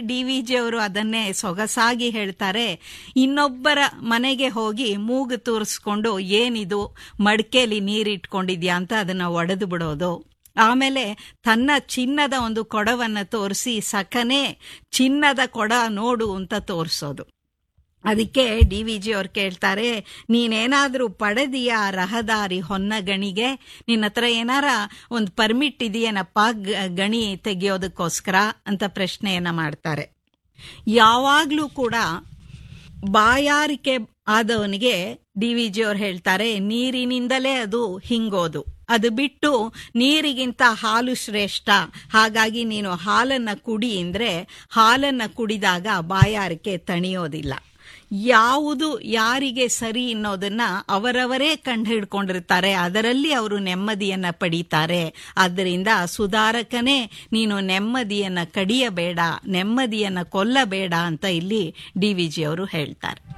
D V G ಅವರು ಅದನ್ನೇ ಸೊಗಸಾಗಿ ಹೇಳ್ತಾರೆ ಇನ್ನೊಬ್ಬರ ಮನೆಗೆ ಹೋಗಿ ಮೂಗು ತೂರಿಸ್ಕೊಂಡು ಏನಿದು ಮಡಿಕೆಲಿ ನೀರಿಟ್ಕೊಂಡಿದ್ಯಾ ಅಂತ ಅದನ್ನ ಒಡೆದು ಬಿಡೋದು ಆಮೇಲೆ ತನ್ನ ಚಿನ್ನದ ಒಂದು ಕೊಡವನ್ನ ತೋರಿಸಿ ಸಖನೆ ಚಿನ್ನದ ಕೊಡ ನೋಡು ಅಂತ ತೋರಿಸೋದು ಅದಕ್ಕೆ ಡಿ ವಿ ಜಿ ಅವ್ರು ಕೇಳ್ತಾರೆ ನೀನೇನಾದ್ರೂ ಪಡೆದಿಯಾ ರಹದಾರಿ ಹೊನ್ನಗಣಿಗೆ ನಿನ್ನ ಹತ್ರ ಏನಾರ ಒಂದು ಪರ್ಮಿಟ್ ಇದೆಯೇನಪ್ಪ ಗ- ಗಣಿ ತೆಗೆಯೋದಕ್ಕೋಸ್ಕರ ಅಂತ ಪ್ರಶ್ನೆಯನ್ನ ಮಾಡ್ತಾರೆ ಯಾವಾಗ್ಲೂ ಕೂಡ ಬಾಯಾರಿಕೆ ಆದವನಿಗೆ ಡಿ ವಿ ಜಿ ಅವ್ರು ಹೇಳ್ತಾರೆ ನೀರಿನಿಂದಲೇ ಅದು ಹಿಂಗೋದು ಅದು ಬಿಟ್ಟು ನೀರಿಗಿಂತ ಹಾಲು ಶ್ರೇಷ್ಠ ಹಾಗಾಗಿ ನೀನು ಹಾಲನ್ನ ಕುಡಿ ಅಂದ್ರೆ ಹಾಲನ್ನ ಕುಡಿದಾಗ ಬಾಯಾರಿಕೆ ತಣಿಯೋದಿಲ್ಲ ಯಾವುದು ಯಾರಿಗೆ ಸರಿ ಅನ್ನೋದನ್ನ ಅವರವರೇ ಕಂಡು ಹಿಡ್ಕೊಂಡಿರ್ತಾರೆ ಅದರಲ್ಲಿ ಅವರು ನೆಮ್ಮದಿಯನ್ನ ಪಡೀತಾರೆ ಆದ್ದರಿಂದ ಸುಧಾರಕನೇ ನೀನು ನೆಮ್ಮದಿಯನ್ನ ಕಡಿಯಬೇಡ ನೆಮ್ಮದಿಯನ್ನ ಕೊಲ್ಲಬೇಡ ಅಂತ ಇಲ್ಲಿ ಡಿ ವಿ ಜಿ ಅವರು ಹೇಳ್ತಾರೆ